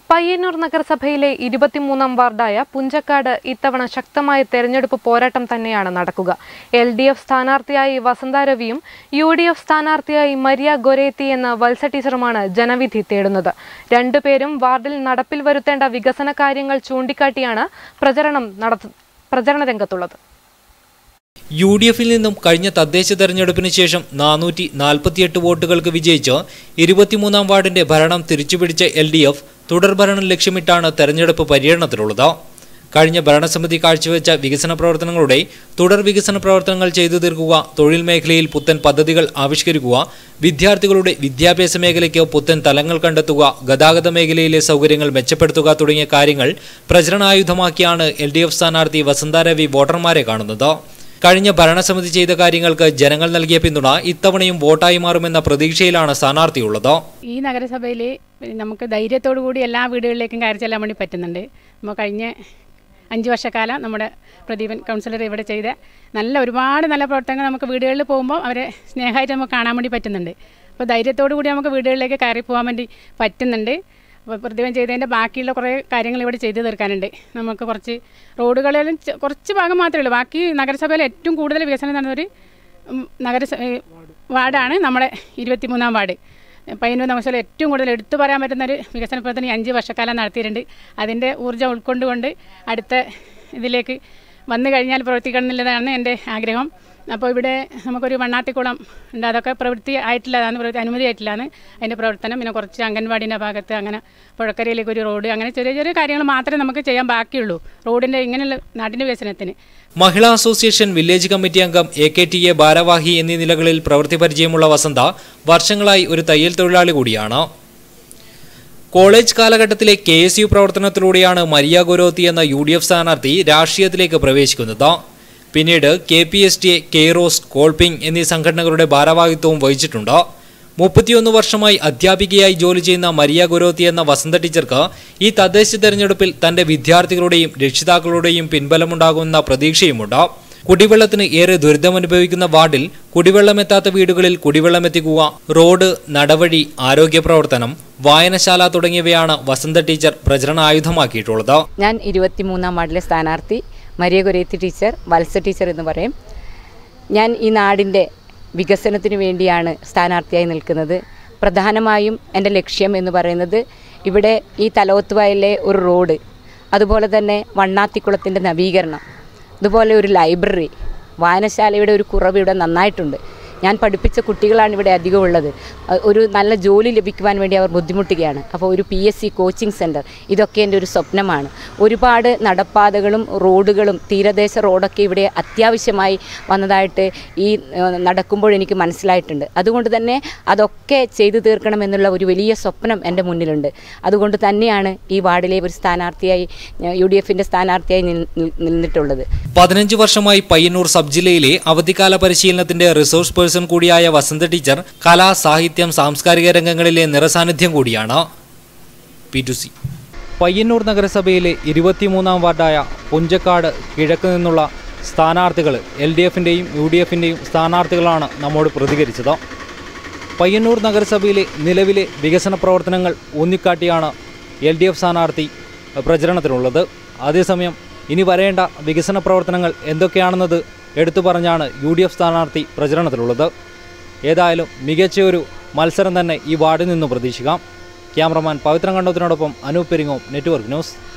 പയ്യന്നൂർ നഗരസഭയിലെ ഇരുപത്തിമൂന്നാം വാർഡായ പുഞ്ചക്കാട് ഇത്തവണ ശക്തമായ തെരഞ്ഞെടുപ്പ് പോരാട്ടം തന്നെയാണ് നടക്കുക എൽ ഡി എഫ് സ്ഥാനാർത്ഥിയായി വസന്ത രവിയും യു ഡി എഫ് സ്ഥാനാർത്ഥിയായി മരിയ ഗൊരേത്തി എന്ന വത്സ ടീച്ചറുമാണ് ജനവിധി തേടുന്നത് രണ്ടുപേരും വാർഡിൽ നടപ്പിൽ വരുത്തേണ്ട വികസന കാര്യങ്ങൾ ചൂണ്ടിക്കാട്ടിയാണ് പ്രചരണം നടത്തു പ്രചരണ രംഗത്തുള്ളത് യു ഡി എഫിൽ നിന്നും കഴിഞ്ഞ തദ്ദേശ തെരഞ്ഞെടുപ്പിന് ശേഷം നാനൂറ്റി നാൽപ്പത്തിയെട്ട് വോട്ടുകൾക്ക് വിജയിച്ച് ഇരുപത്തിമൂന്നാം വാർഡിന്റെ ഭരണം തിരിച്ചുപിടിച്ച എൽ ഡി എഫ് തുടർഭരണം ലക്ഷ്യമിട്ടാണ് തെരഞ്ഞെടുപ്പ് പര്യടനത്തിലുള്ളത് കഴിഞ്ഞ ഭരണസമിതി കാഴ്ചവെച്ച വികസന പ്രവർത്തനങ്ങളുടെ തുടർ വികസന പ്രവർത്തനങ്ങൾ ചെയ്തു തീർക്കുക തൊഴിൽ മേഖലയിൽ പുത്തൻ പദ്ധതികൾ ആവിഷ്കരിക്കുക വിദ്യാർത്ഥികളുടെ വിദ്യാഭ്യാസ മേഖലയ്ക്ക് പുത്തൻ തലങ്ങൾ കണ്ടെത്തുക ഗതാഗത മേഖലയിലെ സൗകര്യങ്ങൾ മെച്ചപ്പെടുത്തുക തുടങ്ങിയ കാര്യങ്ങൾ പ്രചരണായുധമാക്കിയാണ് എൽ ഡി എഫ് സ്ഥാനാർത്ഥി വസന്ത രവി വോട്ടർമാരെ കാണുന്നത് കഴിഞ്ഞ ഭരണസമിതി ചെയ്ത കാര്യങ്ങൾക്ക് ജനങ്ങൾ നൽകിയ പിന്തുണ ഇത്തവണയും വോട്ടായി മാറുമെന്ന പ്രതീക്ഷയിലാണ് സ്ഥാനാർത്ഥിയുള്ളത് ഈ നഗരസഭയിൽ നമുക്ക് ധൈര്യത്തോടു കൂടി എല്ലാ വീടുകളിലേക്കും കയറി ചെല്ലാൻ വേണ്ടി പറ്റുന്നുണ്ട് നമ്മൾ കഴിഞ്ഞ അഞ്ച് വർഷക്കാലം നമ്മുടെ പ്രദീപൻ കൗൺസിലർ ഇവിടെ ചെയ്ത നല്ല ഒരുപാട് നല്ല പ്രവർത്തനങ്ങൾ നമുക്ക് വീടുകളിൽ പോകുമ്പോൾ അവരെ സ്നേഹമായിട്ട് നമുക്ക് കാണാൻ വേണ്ടി പറ്റുന്നുണ്ട് അപ്പോൾ ധൈര്യത്തോടു കൂടി നമുക്ക് വീടുകളിലേക്ക് കയറി പോകാൻ വേണ്ടി പറ്റുന്നുണ്ട് അപ്പോൾ പ്രതിഭം ചെയ്തതിൻ്റെ ബാക്കിയുള്ള കുറേ കാര്യങ്ങൾ ഇവിടെ ചെയ്തു തീർക്കാനുണ്ട് നമുക്ക് കുറച്ച് റോഡുകളിലും ചെ- കുറച്ച് ഭാഗം മാത്രമേ ഉള്ളൂ ബാക്കി നഗരസഭയിൽ ഏറ്റവും കൂടുതൽ വികസനം നടന്നൊരു ഉം, നഗരസഭ ഏ, വാർഡാണ് നമ്മുടെ ഇരുപത്തിമൂന്നാം വാർഡ് പയ്യന്നൂർ നഗരസഭയിൽ ഏറ്റവും കൂടുതൽ എടുത്തു പറയാൻ പറ്റുന്ന ഒരു വികസന പ്രവർത്തനം ഈ അഞ്ച് വർഷക്കാലം നടത്തിയിട്ടുണ്ട് അതിൻ്റെ ഊർജ്ജം ഉൾക്കൊണ്ടുകൊണ്ട് അടുത്ത ഇതിലേക്ക് വന്നു കഴിഞ്ഞാൽ പ്രവർത്തിക്കണം എന്നുള്ളതാണ് എൻ്റെ ആഗ്രഹം അപ്പോൾ ഇവിടെ നമുക്കൊരു വണ്ണാത്തിക്കുളം ഉണ്ട് അതൊക്കെ പ്രവൃത്തി ആയിട്ടില്ല അതാണ് പ്രവൃത്തി അനുമതി ആയിട്ടില്ലാണ് അതിൻ്റെ പ്രവർത്തനം പിന്നെ കുറച്ച് അംഗൻവാടിൻ്റെ ഭാഗത്ത് അങ്ങനെ പുഴക്കരയിലേക്ക് ഒരു റോഡ് അങ്ങനെ ചെറിയ ചെറിയ കാര്യങ്ങൾ മാത്രമേ നമുക്ക് ചെയ്യാൻ ബാക്കിയുള്ളൂ റോഡിൻ്റെ ഇങ്ങനെയുള്ള നാടിൻ്റെ വികസനത്തിന് മഹിളാ അസോസിയേഷൻ വില്ലേജ് കമ്മിറ്റി അംഗം എ കെ ടി എ ഭാരവാഹി എന്നീ നിലകളിൽ പ്രവൃത്തി പരിചയമുള്ള വസന്ത വർഷങ്ങളായി ഒരു തയ്യൽ തൊഴിലാളി കൂടിയാണ് കോളേജ് കാലഘട്ടത്തിലെ കെ എസ് യു പ്രവർത്തനത്തിലൂടെയാണ് മരിയ ഗുരോത്തി എന്ന യു ഡി എഫ് സ്ഥാനാർത്ഥി രാഷ്ട്രീയത്തിലേക്ക് പ്രവേശിക്കുന്നത് പിന്നീട് K P S T A Kairos Kolping എന്നീ സംഘടനകളുടെ ഭാരവാഹിത്വവും വഹിച്ചിട്ടുണ്ട് മുപ്പത്തിയൊന്ന് വർഷമായി അധ്യാപികയായി ജോലി ചെയ്യുന്ന മരിയ ഗുരോത്തി എന്ന വസന്ത ടീച്ചർക്ക് ഈ തദ്ദേശ തെരഞ്ഞെടുപ്പിൽ തന്റെ വിദ്യാർത്ഥികളുടെയും രക്ഷിതാക്കളുടെയും പിൻബലമുണ്ടാകുമെന്ന പ്രതീക്ഷയുമുണ്ട് കുടിവെള്ളത്തിന് ഏറെ ദുരിതമനുഭവിക്കുന്ന വാർഡിൽ കുടിവെള്ളമെത്താത്ത വീടുകളിൽ കുടിവെള്ളമെത്തിക്കുക റോഡ് നടവഴി ആരോഗ്യ പ്രവർത്തനം വായനശാല തുടങ്ങിയവയാണ് വസന്ത ടീച്ചർ പ്രചരണ ആയുധമാക്കിയിട്ടുള്ളത് ഞാൻ ഇരുപത്തിമൂന്നാം വാർഡിലെ സ്ഥാനാർത്ഥി Maria Goretti teacher Valsa teacher എന്ന് പറയും ഞാൻ ഈ നാടിൻ്റെ വികസനത്തിന് വേണ്ടിയാണ് സ്ഥാനാർത്ഥിയായി നിൽക്കുന്നത് പ്രധാനമായും എൻ്റെ ലക്ഷ്യം എന്ന് പറയുന്നത് ഇവിടെ ഈ തലോത്തുവയലിലെ ഒരു റോഡ് അതുപോലെ തന്നെ വണ്ണാത്തിക്കുളത്തിൻ്റെ നവീകരണം അതുപോലെ ഒരു ലൈബ്രറി വായനശാലയുടെ ഒരു കുറവ് ഇവിടെ നന്നായിട്ടുണ്ട് ഞാൻ പഠിപ്പിച്ച കുട്ടികളാണ് ഇവിടെ അധികം ഉള്ളത് അഹ് ഒരു നല്ല ജോലി ലഭിക്കുവാൻ വേണ്ടി അവർ ബുദ്ധിമുട്ടുകയാണ് അപ്പോൾ ഒരു P S C coaching centre ഇതൊക്കെ എൻ്റെ ഒരു സ്വപ്നമാണ് ഒരുപാട് നടപ്പാതകളും റോഡുകളും തീരദേശ റോഡൊക്കെ ഇവിടെ അത്യാവശ്യമായി വന്നതായിട്ട് ഈ ഏഹ്, നടക്കുമ്പോൾ എനിക്ക് മനസ്സിലായിട്ടുണ്ട് അതുകൊണ്ട് തന്നെ അതൊക്കെ ചെയ്തു തീർക്കണമെന്നുള്ള ഒരു വലിയ സ്വപ്നം എൻ്റെ മുന്നിലുണ്ട് അതുകൊണ്ട് തന്നെയാണ് ഈ വാർഡിലെ ഒരു സ്ഥാനാർത്ഥിയായി യു ഡി എഫിൻ്റെ സ്ഥാനാർത്ഥിയായി നിൽ- നിൽ- നിന്നിട്ടുള്ളത് പതിനഞ്ച് വർഷമായി പയ്യന്നൂർ സബ് ജില്ലയിലെ അവധിക്കാല പരിശീലനത്തിന്റെ റിസോഴ്സ് പേഴ്സൺ കൂടിയായ വസന്ത ടീച്ചർ കലാ സാഹിത്യം സാംസ്കാരിക രംഗങ്ങളിലെ നിറസാന്നിധ്യം കൂടിയാണ് പി ടു സി പയ്യന്നൂർ നഗരസഭയിലെ ഇരുപത്തിമൂന്നാം വാർഡായ പുഞ്ചക്കാട് കിഴക്ക് നിന്നുള്ള സ്ഥാനാർത്ഥികൾ എൽ ഡി എഫിൻ്റെയും യു ഡി എഫിൻ്റെയും സ്ഥാനാർത്ഥികളാണ് നമ്മോട് പ്രതികരിച്ചത് പയ്യന്നൂർ നഗരസഭയിലെ നിലവിലെ വികസന പ്രവർത്തനങ്ങൾ ഊന്നിക്കാട്ടിയാണ് എൽ ഡി എഫ് സ്ഥാനാർത്ഥി പ്രചരണത്തിനുള്ളത് അതേസമയം ഇനി വരേണ്ട വികസന പ്രവർത്തനങ്ങൾ എന്തൊക്കെയാണെന്നത് എടുത്തു പറഞ്ഞാണ് യു ഡി എഫ് സ്ഥാനാർത്ഥി പ്രചരണത്തിലുള്ളത് ഏതായാലും മികച്ചൊരു മത്സരം തന്നെ ഈ വാർഡിൽ നിന്നും പ്രതീക്ഷിക്കാം ക്യാമറമാൻ പവിത്രൻ കണ്ടത്തിനോടൊപ്പം അനൂപ് പെരിങ്ങോം നെറ്റ്വർക്ക് ന്യൂസ്